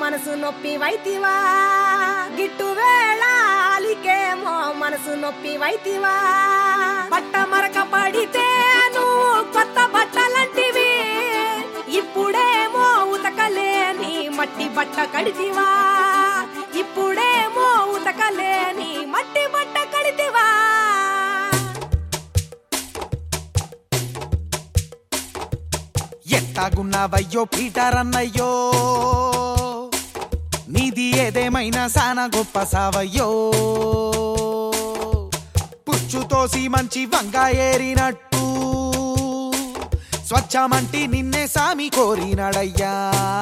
మనసు నొప్పి వైతివా గిట్టు వేళాలికేమో మనసు నొప్పి వైతివా బట్ట మరక పడితే నువ్వు కొత్త బట్టలంటివి ఇప్పుడేమో ఉతకలేని మట్టి బట్ట కడితివా ఇప్పుడేమో ఉతకలేని మట్టి బట్ట కడితివా ఎట్టాగున్నావయ్యో పీటర్ అన్నయ్యో నీది ఏదేమైనా సానా గొప్ప సావయ్యో పుచ్చుతోసి మంచి వంగ ఏరినట్టు స్వచ్ఛమంటి నిన్నే సామి కోరినడయ్యా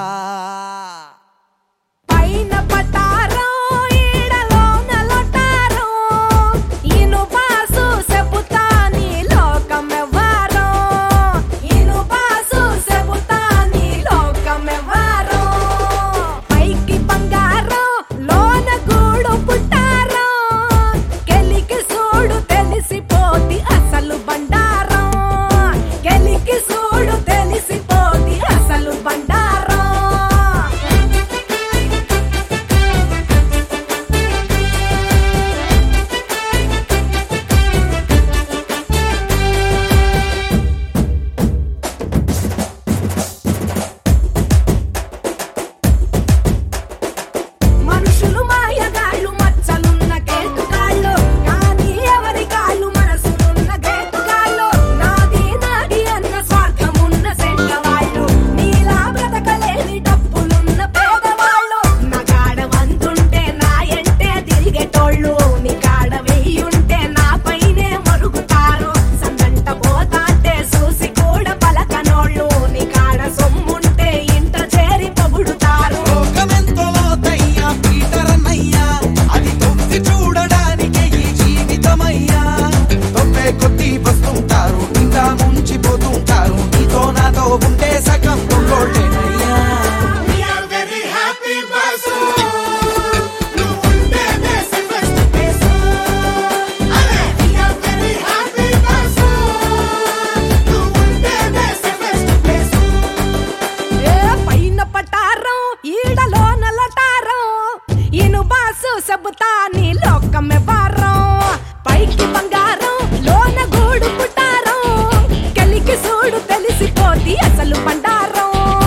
పైన పటారం ఈడలోన లొటారం ఇనుపాసు చెబుతా నీ లోకమెవ్వారం ఇనుపాసు చెబుతా నీ లోకమెవ్వారం పైకి బంగారం లోన గూడు పుట్టారం కెలికి సూడు తెలిసిపోతి అసలు బండారం కెలికి సూడు తెలిసిపోతి అసలు బండారం మనుషులు మాయగాళ్ళు మచ్చలున్న కేటుగాళ్ళు కానీ ఎవరి కాళ్ళు మనసులున్న గేటుగాళ్ళు నాది నాది అన్న స్వార్థమున్న సెంటవాళ్ళు నీలా బ్రతకలేని డబ్బులున్న పేదవాళ్ళు నా కాడ వంతుంటే నా ఎంటే తిరిగేటోళ్ళు నీ కాడ వెయ్యుంటే నా పైనే మరుగుతారు సందంట పోతాంటే చూసి కూడా పలకనోళ్ళు నీ కాడ సొమ్ముంటే ఇంట చేరి పొగుడుతారు లోకమెంతో లోతయ్యా పీటర్ అన్నయ్యా అది తొంగి చూడడానికే ఈ జీవితమయ్యా తొంభై కొద్ది వస్తుంటారు ఇంకా ముంచిపోతుంటారు నీతో నాతో ఉంటే సగం తొంగోటేనయ్యా We are very happy, Basu. నువ్వు ఉంటేనే safest place. అరే, we are very happy, Basu. నువ్వు ఉంటేనే safest place. ఏ పైన పటారం ఈడలో నలటారం ఇను బాసు చెబుతా నీ లోకమే వారం పైకి బంగారం లోన గూడు పుట్టారం కలికి సూడు తెలిసిపోతి అసలు బండారం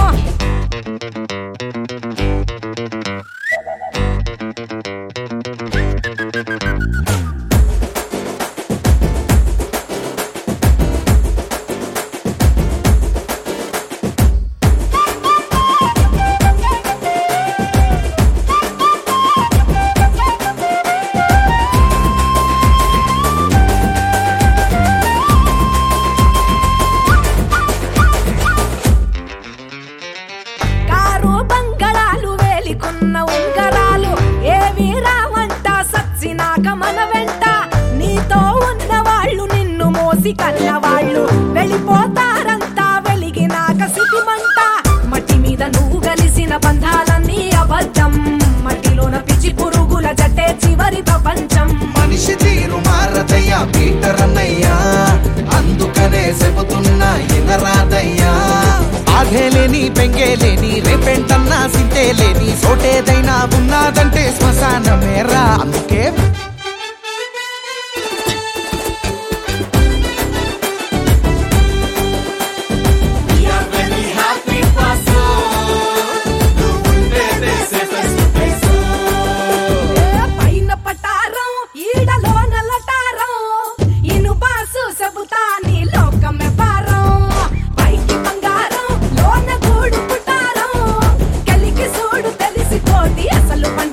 కారు బంగళాలు వేలికున్న ఉంగరాలు ఏవి రావంట సచ్చినాక మన వెంట నీతో ఉన్న వాళ్ళు నిన్ను మోసి కన్నవాళ్ళు వెళ్ళిపోతారంతా వెలిగినాక సిటిమంట మట్టి మీద నువ్వు కలిసిన బంధాలన్నీ అబద్ధం మట్టిలోన పిచ్చి పురుగుల జట్టే చివరి ప్రపంచం మనిషి తీరు మారదయ్యా పీటర్ అన్నయ్యా అందుకనే చెబుతున్నా ఎనరాదయ్యా ఆగేలేని పెంగేలేని రేపెంటన్నా సింతేలేని సోటేదైనా ఉన్నదంటే శ్మశానమేరా అందుకే We are very happy, Basu. నువ్వు ఉంటేనే safest place. ఏ పైన పటారం ఈడలో నల్లటారం ఇను బాసు చెబుతా నీ లోకమే వారం పైకి బంగారం లోన గూడు పుట్టారం కలికి సూడు తెలిసిపోతి అసలు